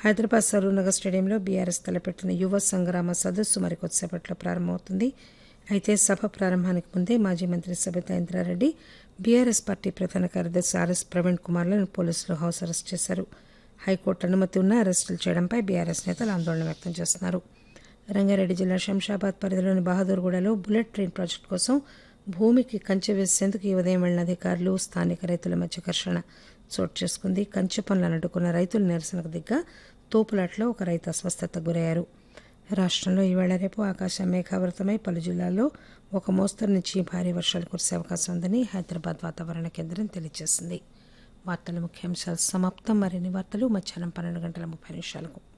హైదరాబాద్ సరూనగర్ స్టేడియంలో బీఆర్ఎస్ తలపెట్టిన యువ సంగ్రామ సదస్సు మరికొద్దిసేపట్లో ప్రారంభమవుతుంది అయితే సభ ప్రారంభానికి ముందే మాజీ మంత్రి సబితా ఇంద్రారెడ్డి బీఆర్ఎస్ పార్టీ ప్రధాన కార్యదర్శి ఆర్ఎస్ ప్రవీణ్ కుమార్లను పోలీసులు హౌస్ అరెస్ట్ చేశారు హైకోర్టు అనుమతి ఉన్నా అరెస్టులు చేయడంపై బీఆర్ఎస్ నేతలు ఆందోళన వ్యక్తం చేస్తున్నారు రంగారెడ్డి జిల్లా శంషాబాద్ పరిధిలోని బహదూర్గూడలో బుల్లెట్ ట్రైన్ ప్రాజెక్టు కోసం భూమికి కంచె వేసేందుకు ఈ ఉదయం వెళ్లిన అధికారులు స్థానిక రైతుల మధ్య ఘర్షణ చోటు చేసుకుంది కంచె పనులను అడ్డుకున్న రైతులు నిరసనకు దిగ్గా తోపులాట్లో ఒక రైతు అస్వస్థతకు గురయ్యారు రాష్ట్రంలో ఈవేళ రేపు ఆకాశం మేఘావృతమై పలు జిల్లాల్లో ఒక మోస్తరు నుంచి భారీ వర్షాలు కురిసే అవకాశం ఉందని హైదరాబాద్ వాతావరణ కేంద్రం తెలియజేసింది వార్తల ముఖ్యాంశాలు సమాప్తం మరిన్ని వార్తలు మధ్యాహ్నం పన్నెండు గంటల ముప్పై నిమిషాలకు